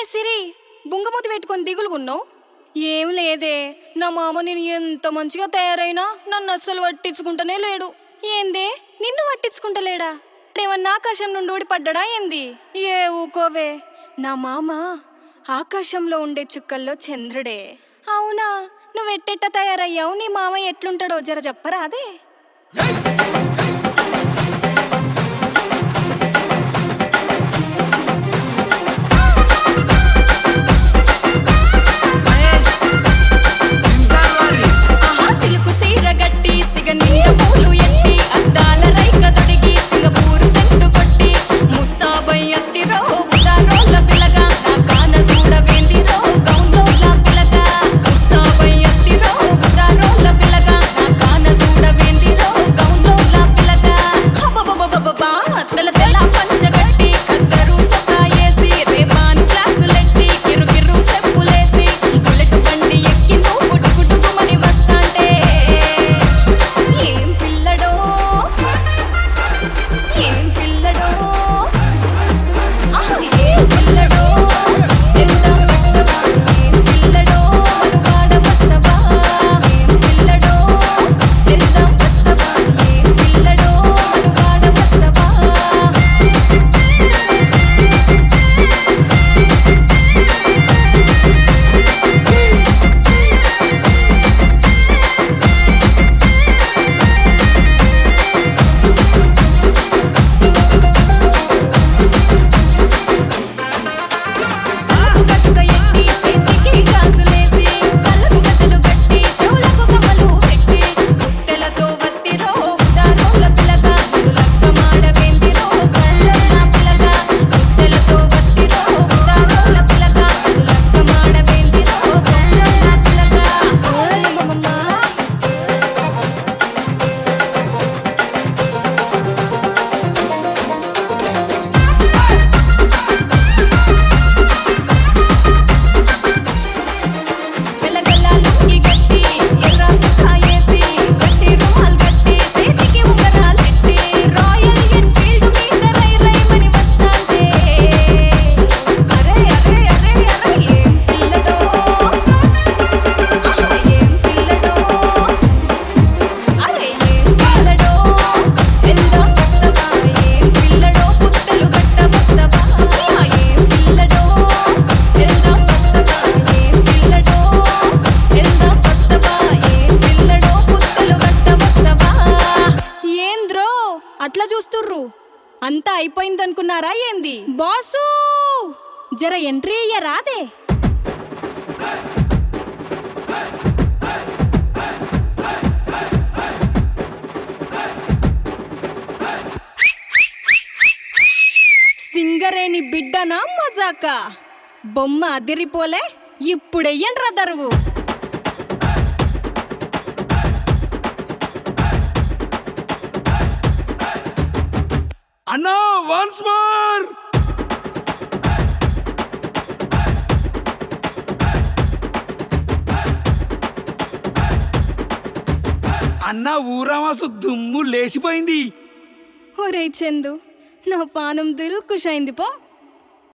సిరి బుంగమూతి పెట్టుకొని దిగులుగున్నావు ఏం లేదే నా మామ నేను ఎంత మంచిగా తయారైనా నన్ను అస్సలు పట్టించుకుంటూనే లేడు ఏందే నిన్ను పట్టించుకుంటలేడా ఏమన్నా ఆకాశం నుండి ఊడిపడ్డా ఏంది ఏ ఊకోవే నా మామ ఆకాశంలో ఉండే చుక్కల్లో చంద్రుడే అవునా నువ్వెట్టెట్ట తయారయ్యావు నీ మామ ఎట్లుంటాడో జర చెప్పరా అదే మహేష్ ఇంతర్వాలి ఆహా సిలుకు సీర గట్టి సిగ నిండు పూలు ఎత్తి అద్దాల రైక తొడిగి సింగపూరు సెట్టు కొట్టి ముస్తాబై అత్తిరో ఉదారోళ్ళ పిల్లగా నా కాన చూడవేందిరో గౌండోళ్ళ పిల్లగా ముస్తాబై అత్తిరో ఉదారోళ్ళ పిల్లగా నా కాన చూడవేందిరో గౌండోళ్ళ పిల్లగా హబబబబబబా తెల్ల తెల్ల పంచగట్టి కద్దరు సతాయేసి రేపాను క్లాసులెట్టి కిరు కిరు సెప్పులేసి బుల్లెట్ బండి ఎక్కి నువ్వు గుడ్డు గుడ్డుమని వస్తాంటే ఏం పిల్లడో ఏం పిల్లడో ఆహా ఏం పిల్లడో వెళ్దాం వస్తవా ఏం పిల్లడో మనువాడ వస్తవా ఏం పిల్లడో వెళ్దాం వస్తవా ఏం పిల్లడో మనువాడ వస్తవా కట్టుక ఎట్టి చేతికి గాజులేసి కళ్ళకు గజలు కట్టి చెవులకు కమ్మలు పెట్టి పుట్టెలతో వత్తిరో ఉదారోల పిల్లగా తిరులక్క మాడవేందిరో కళ్ళన్న పిల్లగా పుట్టెలతో వత్తిరో ఉదారోల పిల్లగా తిరులక్క మాడవేందిరో కళ్ళన్న పిల్లగా ఓలమమ్మ వెలగల్లాలు ఈ గట్టి ఎర్ర సుఖాయేసి గట్టి రుమాల్ గట్టి చేతికి ఉంగరాలెట్టి రాయల్ ఎన్ఫీల్డ్ మీద రై రైమని వస్తాంటే అరే అరే అరే అరే ఏం పిల్లడో ఆహా ఏం పిల్లడో అరే ఏం పిల్లడో వెళ్దాం వస్తవా ఏం పిల్లడో పుట్టలు గట్ట వస్తవా ఏం పిల్లడో వెళ్దాం వస్తవా ఏం పిల్లడో వెళ్దాం వస్తవా ఏం పిల్లడో పుట్టలు గట్ట వస్తవా ఏంద్రో అట్లా చూస్తుర్రు అంతా అయిపోయిందనుకున్నారా ఏంది బాసు జర ఎంట్రీ అయ్యరాదే సింగరేని బిడ్డనా మజాకా బొమ్మ అదిరిపోలే ఇప్పుడెయ్యండ్రా దరువు అన్నా వన్స్ మోర్ అన్న ఊరామాసు దుమ్ము లేచిపోయింది ఒరే చందు నా పానం దిల్ ఖుష్ అయింది పో